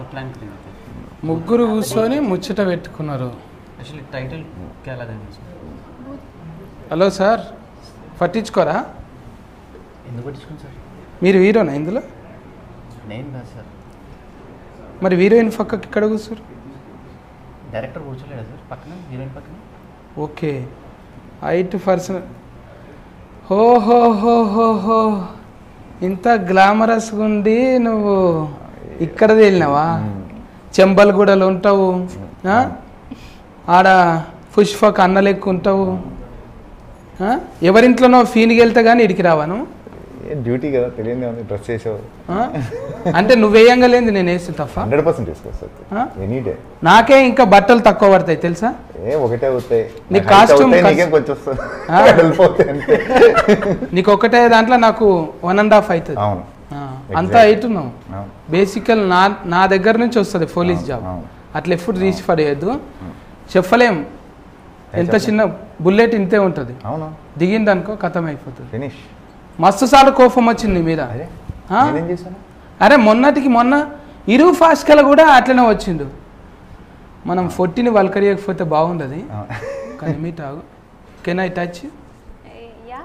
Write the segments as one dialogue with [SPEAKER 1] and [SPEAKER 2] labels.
[SPEAKER 1] उसका प्लान करेंगे फिर
[SPEAKER 2] ముగ్గురు కూర్చొని ముచ్చట పెట్టుకున్నారు
[SPEAKER 1] एक्चुअली टाइटल क्या लगा है इसमें
[SPEAKER 2] హలో సార్ పట్టించుకోరా
[SPEAKER 1] ఎందుకు పట్టించుకోండి సార్
[SPEAKER 2] మీరు హీరోనా ఇందులో
[SPEAKER 1] నేను కాదు సార్
[SPEAKER 2] మరి హీరోయిన్ పక్కకి ఇక్కడ కూర్చోరు
[SPEAKER 1] డైరెక్టర్ కూర్చోలేదా సార్ పక్కన హీరోయిన్ పక్కన
[SPEAKER 2] ఓకే హైట్ పర్సన్ హో హో హో హో హో ఇంత గ్లామరస్గా ఉండి నువ్వు ఇక్కడ తేలినావా చెంబల్గూడలో ఉంటావు ఆ? ఆడ పుష్పక్ అన్న లెక్క ఉంటావు ఆ? ఎవరింట్లోనో ఫీనికి వెళ్తే కానీ ఇడికి రావాను
[SPEAKER 3] డ్యూటీ కదా తెలియదు ఉంది డ్రెస్ చేసావు
[SPEAKER 2] ఆ? అంటే నువ్వు వేయంగా లేదు నేను వేసి తప్ప
[SPEAKER 3] హండ్రెడ్ పర్సెంట్ తీసుకొస్తుంది
[SPEAKER 2] ఆ?
[SPEAKER 3] ఎనీ డే
[SPEAKER 2] నాకే ఇంకా బట్టలు తక్కువ పడతాయి తెలుసా
[SPEAKER 3] ఏ ఒకటే అవుతాయి
[SPEAKER 2] నీ
[SPEAKER 3] నాకు height
[SPEAKER 2] costume
[SPEAKER 3] అవుతాయి,
[SPEAKER 2] కస్-
[SPEAKER 3] నీకేం కొంచెం వస్తుంది
[SPEAKER 2] ఆ.
[SPEAKER 3] వెళ్ళిపోతాయి అంతే
[SPEAKER 2] నీకు ఒకటే దాంట్లో నాకు వన్ అండ్ హాఫ్ అవుతుంది
[SPEAKER 3] అవును
[SPEAKER 2] ఆ, అంత
[SPEAKER 3] Exactly.
[SPEAKER 2] హైట్ ఉన్నావు
[SPEAKER 3] అవును
[SPEAKER 2] బేసికల్ నా నా దగ్గర నుంచి వస్తుంది పోలీస్
[SPEAKER 3] అవును,
[SPEAKER 2] జాబ్
[SPEAKER 3] అవును.
[SPEAKER 2] అట్లా ఎప్పుడు తీసి పడేయద్దు చెప్పలేం ఎంత
[SPEAKER 3] చెప్పలేం.
[SPEAKER 2] చిన్న బుల్లెట్ ఇంతే ఉంటుంది
[SPEAKER 3] అవును
[SPEAKER 2] దిగింది అనుకో కథం అయిపోతుంది
[SPEAKER 3] ఫినిష్
[SPEAKER 2] మస్తు సార్లు కోపం వచ్చింది నీ మీద
[SPEAKER 3] అదే
[SPEAKER 2] ఆ?
[SPEAKER 3] నేనేం చేశాను
[SPEAKER 2] అరే మొన్నటికి మొన్న ఇరు ఫాస్ట్కల కూడా అట్లనే వచ్చిండు మనం ఫొట్టిని వల్కరియకపోతే బాగుండదు
[SPEAKER 3] ఆ.
[SPEAKER 2] కానీ మీట్ ఆగు కెన్ ఐ టచ్
[SPEAKER 4] Yeah.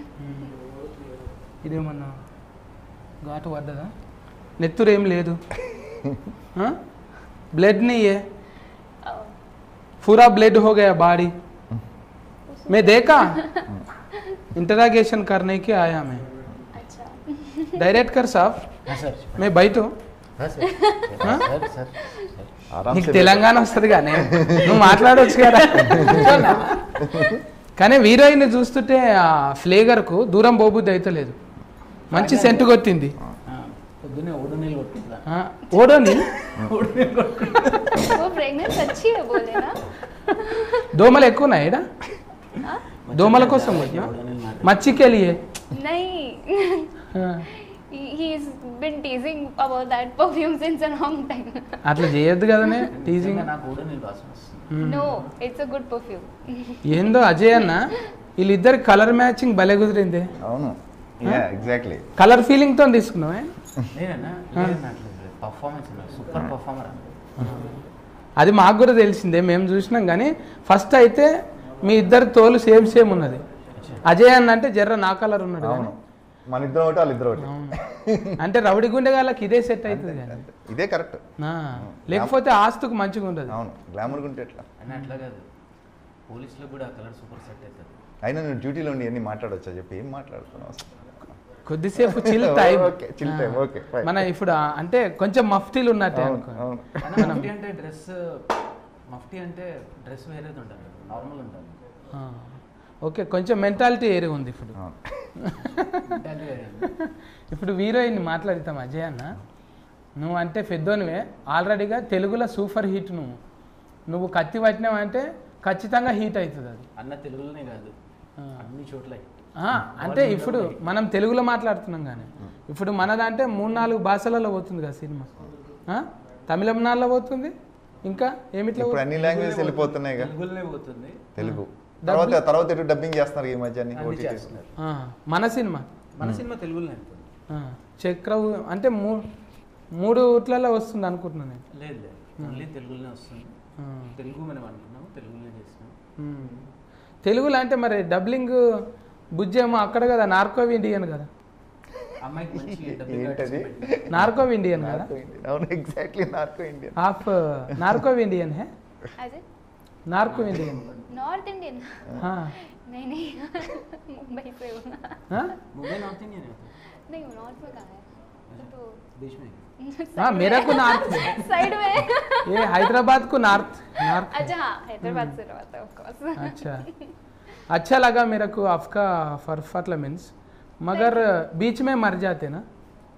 [SPEAKER 2] ఇదేమన్నా ఘాటు పడ్డదా నెత్తురు ఏం లేదు ब्लड नहीं है
[SPEAKER 4] Oh.
[SPEAKER 2] पूरा ब्लड हो गया बॉडी मैं देखा इंटरागेशन करने के आया मैं
[SPEAKER 4] अच्छा
[SPEAKER 2] डायरेक्टर साहब
[SPEAKER 1] हाँ सर
[SPEAKER 2] मैं बैठू
[SPEAKER 1] हाँ सर
[SPEAKER 2] हाँ?
[SPEAKER 1] सर सर
[SPEAKER 3] ఆరామ్
[SPEAKER 2] నీకు
[SPEAKER 3] సే
[SPEAKER 2] తెలంగాణ వస్తుంది కానీ నువ్వు మాట్లాడవచ్చు కదా కానీ హీరోయిన్ చూస్తుంటే ఆ ఫ్లేగర్కు దూరం పోబుద్ది అయితే లేదు మంచి సెంటు కొట్టింది
[SPEAKER 1] పొద్దున్నే ఓడు నీళ్ళు కొట్టుకుంటా
[SPEAKER 2] ఆ, ఓడో నీ
[SPEAKER 4] वो फ्रेगनेंस अच्छी है बोले ना
[SPEAKER 2] దోమలు ఎక్కువ ఉన్నాయి ఈడ
[SPEAKER 4] हाँ?
[SPEAKER 2] దోమల కోసం కొట్టినా
[SPEAKER 1] ఓడు నీళ్ళు మాట
[SPEAKER 2] మచ్చికి వెళ్ళి
[SPEAKER 4] नहीं he, he's been teasing about that perfume since a long time
[SPEAKER 2] అట్లా చేయొద్దు కదనే టీజింగ్
[SPEAKER 1] నిజంగా నాకు ఓడు నీళ్ళు వాసన వస్తుంది
[SPEAKER 4] no it's a good perfume
[SPEAKER 2] ఏందో అజయ్ అన్న వీళ్ళిద్దరికి కలర్ మ్యాచింగ్ భలే కుదిరింది
[SPEAKER 3] అవును యా ఎగ్జాక్ట్లీ
[SPEAKER 2] కలర్ ఫీలింగ్ తో తీసుకున్నావే
[SPEAKER 1] లేదన్నా లేదన్నా అట్లా పర్ఫార్మెన్స్ అన్న సూపర్ పర్ఫార్మర్
[SPEAKER 2] అది మాకు కూడా తెలిసిందే మేము చూసినాం కానీ ఫస్ట్ అయితే మీ ఇద్దరు తోలు సేమ్ సేమ్ ఉన్నది అజయ్ అన్న అంటే జర్ర నా కలర్ ఉన్నాడు
[SPEAKER 3] అవును
[SPEAKER 2] కానీ.
[SPEAKER 3] మన ఇద్దరం ఒకటి వాళ్ళ ఇద్దరు ఒకటి
[SPEAKER 2] అవును. అంటే రౌడి గుండె వాళ్ళకి ఇదే సెట్ అవుతుంది కానీ
[SPEAKER 3] ఇదే కరెక్ట్
[SPEAKER 2] ఆ, లేకపోతే ఆస్తుకు మంచిగా ఉండదు
[SPEAKER 3] అవును గ్లామర్ గుంటే ఎట్లా
[SPEAKER 1] అని అట్లా కాదు పోలీసులో కూడా కలర్ సూపర్ సెట్ అవుతుంది
[SPEAKER 3] అయినా నువ్వు డ్యూటీలో ఉండి ఎన్ని మాట్లాడవచ్చా చెప్పి ఏం మాట్లాడుతున్నావు
[SPEAKER 2] కొద్దిసేపు chill time
[SPEAKER 3] Okay, chill time, okay, fine.
[SPEAKER 2] మన ఇప్పుడు ఆ- అంటే కొంచెం మఫ్టీలు ఉన్నట్టే
[SPEAKER 3] అవును
[SPEAKER 2] అనుకో
[SPEAKER 3] అవును
[SPEAKER 1] కానీ మఫ్టీ అంటే డ్రెస్ మఫ్టీ అంటే డ్రెస్ వేరేది ఉంటుంది నార్మల్ ఉంటుంది
[SPEAKER 2] ఆ, ఓకే కొంచెం మెంటాలిటీ ఏరి ఉంది ఇప్పుడు
[SPEAKER 3] అవును
[SPEAKER 1] అంటే వేరే ఉంది.
[SPEAKER 2] ఇప్పుడు హీరోయిన్ మాట్లాడతాం అజయ్ అన్న నువ్వు అంటే పెద్దోనివే ఆల్రెడీగా తెలుగులో సూపర్ హిట్ నువ్వు నువ్వు కత్తి పట్టినావంటే ఖచ్చితంగా హీట్ అవుతుంది అది
[SPEAKER 1] అన్న తెలుగులోనే కాదు
[SPEAKER 2] ఆ.
[SPEAKER 1] అన్ని చోట్ల
[SPEAKER 2] ఆ, అంటే ఇప్పుడు మనం తెలుగులో మాట్లాడుతున్నాం కానీ ఇప్పుడు మనదంటే మూడు నాలుగు భాషలలో పోతుంది కదా సినిమా ఆ? తమిళనాడులో పోతుంది ఇంకా ఏమిట్లో
[SPEAKER 3] ఇప్పుడు అన్ని లాంగ్వేజ్ వెళ్ళిపోతున్నాయి కదా
[SPEAKER 1] తెలుగులోనే పోతుంది
[SPEAKER 3] తెలుగు తర్వాత తర్వాత ఎటు డబ్బింగ్ చేస్తున్నారు ఈ మధ్య అన్ని
[SPEAKER 1] అన్ని
[SPEAKER 3] OTT.
[SPEAKER 1] చేస్తున్నారు
[SPEAKER 2] ఆ, మన సినిమా
[SPEAKER 1] మన సినిమా తెలుగులోనే వెళ్తుంది
[SPEAKER 2] ఆ, చక్రవు అంటే మూ మూడు ఊట్లలో వస్తుంది అనుకుంటున్నాను నేను
[SPEAKER 1] లేదు లేదు ఓన్లీ తెలుగులోనే వస్తుంది
[SPEAKER 2] ఆ,
[SPEAKER 1] తెలుగు మనం అనుకున్నాము తెలుగులోనే చేసినాం
[SPEAKER 2] ఉమ్. తెలుగులో అంటే మరి డబ్లింగ్ బుజ్జేమో అక్కడ కదా నార్కో ఇండియన్ కదా
[SPEAKER 1] అమ్మాయికి మంచి డబ్బింగ్
[SPEAKER 3] ఏంటది?
[SPEAKER 1] ఆర్టిస్ట్ పెట్టి
[SPEAKER 2] నార్కో ఇండియన్ కదా
[SPEAKER 3] నార్కో ఇండియన్. అవును ఎగ్జాక్ట్లీ నార్కో ఇండియన్
[SPEAKER 2] आप नार्को इंडियन है
[SPEAKER 4] as in
[SPEAKER 2] narco Indian
[SPEAKER 4] North Indian
[SPEAKER 2] हाँ
[SPEAKER 4] नहीं नहीं मुंबई से हूँ
[SPEAKER 2] हाँ
[SPEAKER 1] मुंबई नॉर्थ इंडियन है तो
[SPEAKER 4] नहीं नॉर्थ में कहाँ है तो
[SPEAKER 1] बीच में
[SPEAKER 2] हाँ मेरा को नार्थ
[SPEAKER 4] साइड में
[SPEAKER 2] ये हैदराबाद को नार्थ नार्थ
[SPEAKER 4] अच्छा हाँ हैदराबाद से रहता है ऑफ कोर्स
[SPEAKER 2] अच्छा अच्छा लगा मेरे को आपका फरफटल मीन्स मगर बीच में मर जाते ना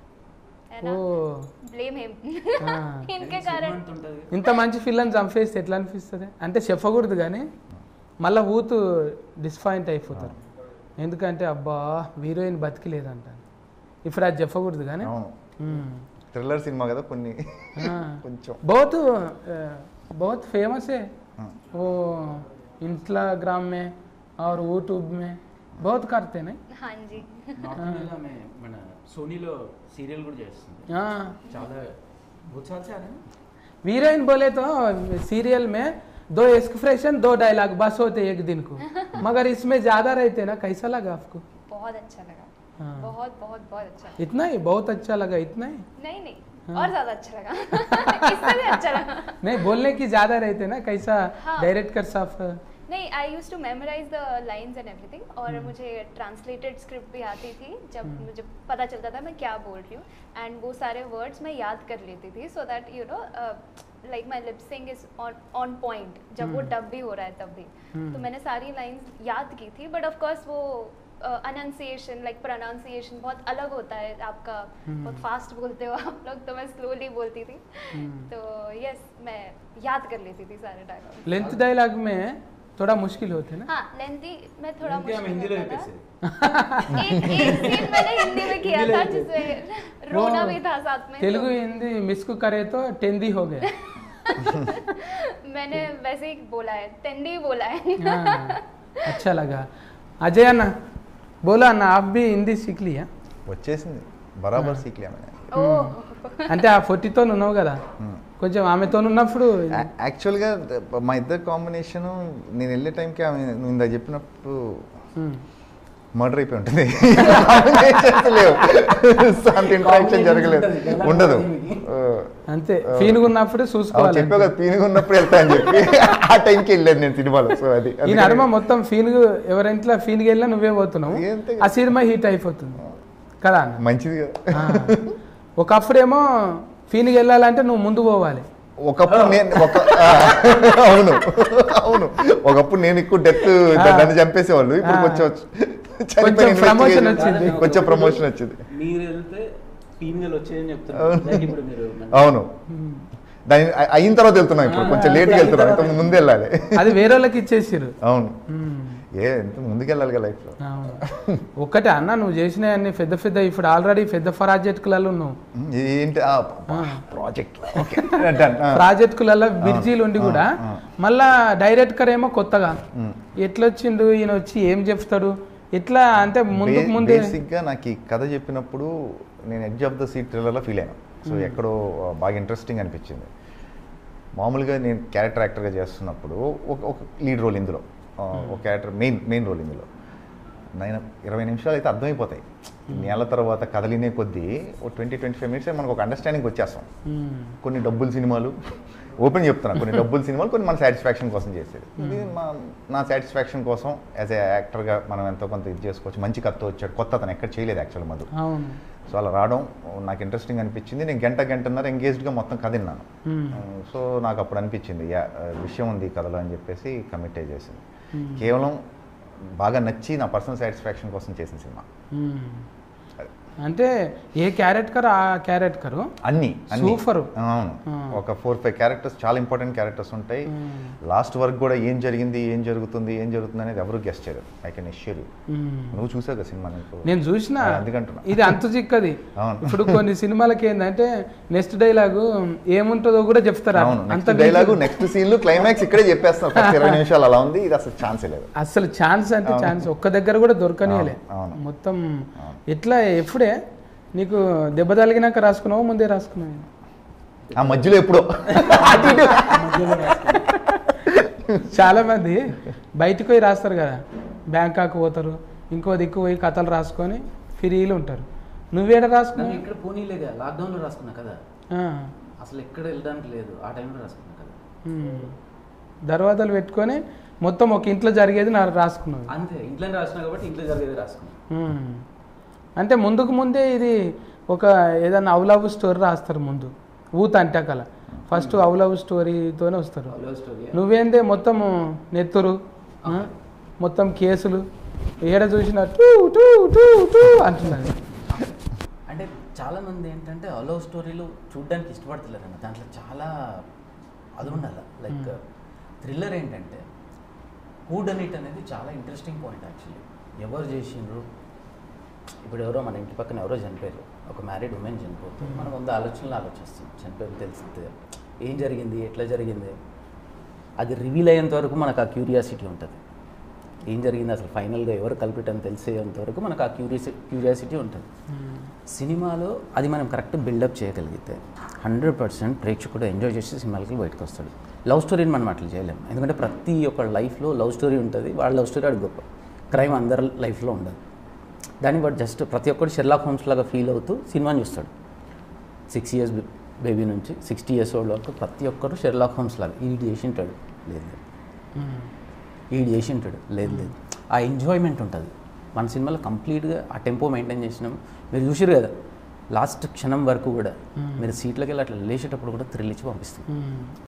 [SPEAKER 4] है
[SPEAKER 2] वो
[SPEAKER 4] ना ब्लेम हिम
[SPEAKER 2] हाँ.
[SPEAKER 4] इनके कारण
[SPEAKER 1] అంత ఉంటుంది
[SPEAKER 2] ఇంత మంచి ఫిల్లని చంపేస్తే ఎట్లా అనిపిస్తుంది అంటే చెప్పకూడదు కానీ మళ్ళీ ఊతు డిస్పాయింట్ అయిపోతారు ఎందుకంటే అబ్బా హీరోయిన్ బతికిలేదంట ఇప్పుడు అది చెప్పకూడదు కానీ
[SPEAKER 3] అవును
[SPEAKER 2] మ్మ్.
[SPEAKER 3] థ్రిల్లర్ సినిమా కదా కొన్ని
[SPEAKER 2] हाँ।
[SPEAKER 3] కొంచెం
[SPEAKER 2] बहुत अ, बहुत फेमस है
[SPEAKER 3] हाँ।
[SPEAKER 2] वो इंस्टाग्राम में और यूट्यूब में बहुत करते नहीं
[SPEAKER 4] हाँ जी
[SPEAKER 1] నార్త్ ఇండియాలో ఆమె మన సోనీలో సీరియల్ కూడా చేస్తుంది
[SPEAKER 2] हाँ
[SPEAKER 1] చాలా बहुत साल से आ रहे हैं
[SPEAKER 2] हीरोइन बोले तो सीरियल में दो एक्सप्रेशन दो डायलॉग बस होते एक दिन को मगर इसमें ज्यादा रहते ना कैसा लगा आपको
[SPEAKER 4] बहुत अच्छा लगा
[SPEAKER 2] हाँ।
[SPEAKER 4] बहुत बहुत बहुत अच्छा
[SPEAKER 2] इतना ही बहुत अच्छा लगा इतना ही
[SPEAKER 4] नहीं नहीं
[SPEAKER 2] हाँ।
[SPEAKER 4] और ज्यादा अच्छा लगा इससे भी अच्छा लगा
[SPEAKER 2] नहीं बोलने की ज्यादा रहते ना कैसा
[SPEAKER 4] हाँ।
[SPEAKER 2] डायरेक्टर साफ
[SPEAKER 4] नहीं I used to memorise the lines and everything और मुझे ट्रांसलेटेड स्क्रिप्ट भी आती थी जब
[SPEAKER 2] हम्म।
[SPEAKER 4] मुझे पता चलता था मैं क्या बोल रही हूँ एंड वो सारे वर्ड्स मैं याद कर लेती थी so that you know like my lip syncing is on on point जब वो
[SPEAKER 2] हम्म।
[SPEAKER 4] डब भी हो रहा है तब भी
[SPEAKER 2] हम्म।
[SPEAKER 4] तो मैंने सारी लाइंस याद की थी बट ऑफ कोर्स वो अनाउंसिएशन लाइक प्रोनाउंसिएशन बहुत अलग होता है आपका
[SPEAKER 2] हम्म।
[SPEAKER 4] बहुत फास्ट बोलते हो आप लोग तो मैं स्लोली बोलती थी
[SPEAKER 2] हम्म।
[SPEAKER 4] तो यस मैं याद कर लेती थी सारे डायलॉग
[SPEAKER 2] लेंथ डायलॉग में थोड़ा मुश्किल होते ना
[SPEAKER 4] हाँ लेंथी में थोड़ा
[SPEAKER 1] हिंदी हम
[SPEAKER 4] मुश्किल
[SPEAKER 1] हिंदी
[SPEAKER 4] होता
[SPEAKER 1] में
[SPEAKER 4] था।
[SPEAKER 1] कैसे
[SPEAKER 4] एक एक सीन मैंने हिंदी में किया
[SPEAKER 1] हिंदी
[SPEAKER 4] था
[SPEAKER 1] में
[SPEAKER 4] जिसमें रोना
[SPEAKER 2] वो
[SPEAKER 4] भी था साथ में
[SPEAKER 2] तेलुगु
[SPEAKER 4] तो
[SPEAKER 2] हिंदी मिस को करे तो टेंदी हो गया
[SPEAKER 4] मैंने वैसे ही बोला है तेंदी ही बोला है
[SPEAKER 2] हाँ, अच्छा लगा अजय अन्ना बोला అన్న आप भी हिंदी सीख लिया
[SPEAKER 3] వచ్చేసింది బరాబర్ సీక్లే मैंने
[SPEAKER 4] ఓ
[SPEAKER 2] అంటే ఆ ఫొట్టితో ఉన్నావు కదా కొంచెం ఆమెతో ఉన్నప్పుడు
[SPEAKER 3] యా- యాక్చువల్గా మా ఇద్దరు కాంబినేషన్ నేను వెళ్ళే టైంకి ఆమె నువ్వు ఇందాక చెప్పినప్పుడు
[SPEAKER 2] ఉమ్,
[SPEAKER 3] మర్డర్ అయిపోయి ఉంటుంది Combinations లేవు సో అంత ఇంట్రాక్షన్ జరగలేదు ఉండదు
[SPEAKER 2] అంతే ఫీన్గా ఉన్నప్పుడు
[SPEAKER 3] అవును
[SPEAKER 2] చూసుకోవాలి
[SPEAKER 3] చెప్పావు కదా పీనుగా ఉన్నప్పుడు వెళ్తా అని చెప్పి ఆ టైంకి వెళ్ళాను నేను సినిమాలో సో అది
[SPEAKER 2] ఈ నడుమ మొత్తం ఫీన్గు ఎవరింట్లో ఫీన్కి వెళ్ళినా నువ్వే పోతున్నావు
[SPEAKER 3] అంతే
[SPEAKER 2] ఆ సినిమా హిట్ అయిపోతుంది కదా అన్న
[SPEAKER 3] మంచిది కదా
[SPEAKER 2] ఆ. ఒకప్పుడేమో ఫీన్కి వెళ్ళాలంటే నువ్వు ముందు పోవాలి
[SPEAKER 3] ఒకప్పుడు నేను ఒక ఆ, అవును అవును ఒకప్పుడు నేను ఎక్కువ డెత్ నన్ను చంపేసేవాళ్ళు ఇప్పుడు
[SPEAKER 2] ఆ.
[SPEAKER 3] కొంచెం
[SPEAKER 2] కొంచెం
[SPEAKER 3] చనిపోయిన
[SPEAKER 2] promotion
[SPEAKER 3] investigation,
[SPEAKER 2] వచ్చింది.
[SPEAKER 3] కొంచెం ప్రమోషన్ వచ్చింది
[SPEAKER 1] మీరు వెళ్తే పీనుగలు వచ్చాయని చెప్తున్నారు
[SPEAKER 3] అవును.
[SPEAKER 1] Like ఇప్పుడు మీరు
[SPEAKER 3] అవును దాని అ- అయిన తర్వాత వెళ్తున్నాం ఇప్పుడు కొంచెం లేట్గా వెళ్తున్నాం ఇంత ముందు వెళ్ళాలి
[SPEAKER 2] అది వేరే వాళ్ళకి ఇచ్చేసారు
[SPEAKER 3] అవును ఏ ఎంత ముందుకు వెళ్ళాలి కదా లైఫ్లో
[SPEAKER 2] అవును ఒక్కటే అన్న నువ్వు చేసిన అన్ని పెద్ద పెద్ద ఇప్పుడు ఆల్రెడీ పెద్ద ప్రాజెక్టులలో ఉన్నావు
[SPEAKER 3] ఏంటి
[SPEAKER 2] ఆ.
[SPEAKER 3] ప్రాజెక్ట్
[SPEAKER 2] ప్రాజెక్టులలో బిర్జీలు ఉండి కూడా
[SPEAKER 3] ఆ, ఆ.
[SPEAKER 2] మళ్ళా డైరెక్టర్ ఏమో కొత్తగా
[SPEAKER 3] ఉమ్.
[SPEAKER 2] ఎట్లొచ్చిండు ఈయన వచ్చి ఏం చెప్తాడు ఎట్లా అంటే ముందుకు ముందే
[SPEAKER 3] బేసిక్గా నాకు ఈ కథ చెప్పినప్పుడు నేను ఎడ్జ్ ఆఫ్ ద సీట్ థ్రిల్లర్లో ఫీల్ అయ్యాను సో ఎక్కడో ఆ, బాగా ఇంట్రెస్టింగ్ అనిపించింది మామూలుగా నేను క్యారెక్టర్ యాక్టర్గా చేస్తున్నప్పుడు ఒక ఒక లీడ్ రోల్ ఇందులో ఆ, ఒక క్యారెక్టర్ మెయిన్ మెయిన్ రోల్ ఇందులో నేను ఇరవై నిమిషాలు అయితే అర్థమైపోతాయి నెల తర్వాత కదలినే కొద్దీ ఒక ట్వంటీ ట్వంటీ ఫైవ్ మినిట్స్ మనకు ఒక అండర్స్టాండింగ్ వచ్చేస్తాం
[SPEAKER 2] ఉమ్,
[SPEAKER 3] కొన్ని డబ్బుల సినిమాలు ఓపెన్ చెప్తున్నా కొన్ని డబ్బుల సినిమాలు కొన్ని మన సాటిస్ఫాక్షన్ కోసం చేసేది ఇది మా నా సాటిస్ఫాక్షన్ కోసం యాజ్ ఏ యాక్టర్గా మనం ఎంతో కొంత ఇది చేసుకోవచ్చు మంచి కథ వచ్చాడు కొత్త అతను ఎక్కడ చేయలేదు యాక్చువల్ మధు
[SPEAKER 2] అవును
[SPEAKER 3] సో అలా రావడం నాకు ఇంట్రెస్టింగ్ అనిపించింది నేను గంట గంటన్నర ఎంగేజ్డ్గా మొత్తం కథ విన్నాను
[SPEAKER 2] ఉమ్,
[SPEAKER 3] సో నాకు అప్పుడు అనిపించింది యా విషయం ఉంది ఈ కథలో అని చెప్పేసి కమిట్ చేసింది
[SPEAKER 2] ఉమ్,
[SPEAKER 3] కేవలం బాగా నచ్చి నా పర్సనల్ సాటిస్ఫాక్షన్ కోసం చేసిన సినిమా
[SPEAKER 2] ఉమ్. అంటే ఏ క్యారెక్టర్ ఆ క్యారెక్టర్
[SPEAKER 3] అన్ని అన్ని
[SPEAKER 2] Super.
[SPEAKER 3] అవును
[SPEAKER 2] ఆ.
[SPEAKER 3] ఒక ఫోర్ ఫైవ్ క్యారెక్టర్స్ చాలా ఇంపార్టెంట్ క్యారెక్టర్స్ ఉంటాయి
[SPEAKER 2] ఉమ్,
[SPEAKER 3] లాస్ట్ వరకు కూడా ఏం జరిగింది ఏం జరుగుతుంది ఏం జరుగుతుంది అనేది ఎవరు గెస్ట్ చేయరు ఐ కెన్ ఇష్యూర్
[SPEAKER 2] ఉమ్.
[SPEAKER 3] నువ్వు చూసావు కదా సినిమా నీకు
[SPEAKER 2] నేను చూసిన
[SPEAKER 3] ఆ, అందుకంటున్నా.
[SPEAKER 2] ఇది అంత చిక్కది
[SPEAKER 3] అవును.
[SPEAKER 2] ఇప్పుడు కొన్ని సినిమాలకి ఏంటంటే నెక్స్ట్ డైలాగు ఏముంటుందో కూడా చెప్తారు
[SPEAKER 3] అవును
[SPEAKER 2] అంత
[SPEAKER 3] నెక్స్ట్ డైలాగు నెక్స్ట్ సీన్లు క్లైమాక్స్ ఇక్కడే చెప్పేస్తాను ఫస్ట్ ఇరవై నిమిషాలు అలా ఉంది ఇది అసలు ఛాన్సే లేదు
[SPEAKER 2] అసలు ఛాన్స్ అంటే
[SPEAKER 3] అవును.
[SPEAKER 2] ఛాన్స్ ఒక్క దగ్గర కూడా దొరకనియలే
[SPEAKER 3] అవును, అవును.
[SPEAKER 2] మొత్తం
[SPEAKER 3] అవును.
[SPEAKER 2] ఎట్లా ఎప్పుడే నీకు దెబ్బ తగిలినాక రాసుకున్నావు ముందే రాసుకున్నావు
[SPEAKER 3] ఆ మధ్యలో ఎప్పుడో అటు ఇటు.
[SPEAKER 2] చాలా మంది బయటకు పోయి రాస్తారు కదా బ్యాంకాక్ పోతారు ఇంకో దిక్కు పోయి కథలు రాసుకొని ఫ్రీలు ఉంటారు నువ్వేడ
[SPEAKER 1] నన్ను
[SPEAKER 2] రాసుకున్నావు
[SPEAKER 1] ఇక్కడ పోనీలేగా లాక్డౌన్లో రాసుకున్నా కదా
[SPEAKER 2] ఆ,
[SPEAKER 1] అసలు ఎక్కడ వెళ్ళడానికి లేదు ఆ టైంలో రాసుకున్నా కదా
[SPEAKER 2] ఉమ్. దర్వాజాలు పెట్టుకొని మొత్తం ఒక ఇంట్లో జరిగేది నా రాసుకున్నావు
[SPEAKER 1] అంతే ఇంట్లోనే రాసినా కాబట్టి ఇంట్లో జరిగేది రాసుకున్నా
[SPEAKER 2] ఉమ్. అంటే ముందుకు ముందే ఇది ఒక ఏదైనా అవులవ్ స్టోరీ రాస్తారు ముందు ఊత అంటే కల ఫస్ట్ అవులవ్ స్టోరీతోనే వస్తారు
[SPEAKER 1] లవ్ స్టోరీ
[SPEAKER 2] నువ్వేందే మొత్తము నెత్తురు ఆ? మొత్తం కేసులు ఏడ చూసినా టూ టూ టూ టూ అంటున్నది
[SPEAKER 1] అంటే చాలా మంది ఏంటంటే లవ్ స్టోరీలు చూడడానికి ఇష్టపడతలేరు అన్న దాంట్లో చాలా అది ఉండాలి లైక్ థ్రిల్లర్ ఏంటంటే హూడ్ అనిట్ అనేది చాలా ఇంట్రెస్టింగ్ పాయింట్ యాక్చువల్లీ ఎవరు చేసిండ్రు ఇప్పుడు ఎవరో మన ఇంటి పక్కన ఎవరో చనిపోయారు ఒక మ్యారీడ్ ఉమెన్ చనిపోతుంది మనం వంద ఆలోచనలు ఆలోచిస్తాం చనిపోయి తెలిస్తే ఏం జరిగింది ఎట్లా జరిగింది అది రివీల్ అయ్యేంత వరకు మనకు ఆ క్యూరియాసిటీ ఉంటుంది ఏం జరిగింది అసలు ఫైనల్గా ఎవరు కల్పిటని తెలిసేంత వరకు మనకు ఆ క్యూరియాసి క్యూరియాసిటీ ఉంటుంది సినిమాలో అది మనం కరెక్ట్ బిల్డప్ చేయగలిగితే హండ్రెడ్ పర్సెంట్ ప్రేక్షకుడు ఎంజాయ్ చేసి సినిమాలకి బయటకు వస్తాడు లవ్ స్టోరీని మనం అట్లా చేయలేము ఎందుకంటే ప్రతి ఒక్క లైఫ్లో లవ్ స్టోరీ ఉంటుంది వాళ్ళ లవ్ స్టోరీ అది గొప్ప క్రైమ్ అందరి లైఫ్లో ఉండదు దాన్ని బట్ జస్ట్ ప్రతి ఒక్కరు షెర్లాక్ హోమ్స్ లాగా ఫీల్ అవుతూ సినిమాని చూస్తాడు సిక్స్ ఇయర్స్ బేబీ నుంచి సిక్స్టీ ఇయర్స్ ఓల్డ్ వరకు ప్రతి ఒక్కరు షెర్లాక్ హోమ్స్ లాగా ఈడు చేసి ఉంటాడు లేదు లేదు ఈడు చేసి ఉంటాడు లేదు లేదు ఆ ఎంజాయ్మెంట్ ఉంటుంది మన సినిమాలో కంప్లీట్గా ఆ టెంపో మెయింటైన్ చేసినాం మీరు చూసారు కదా లాస్ట్ క్షణం వరకు కూడా మీరు సీట్లకి వెళ్ళి అట్లా లేచేటప్పుడు కూడా థ్రిల్ ఇచ్చి పంపిస్తుంది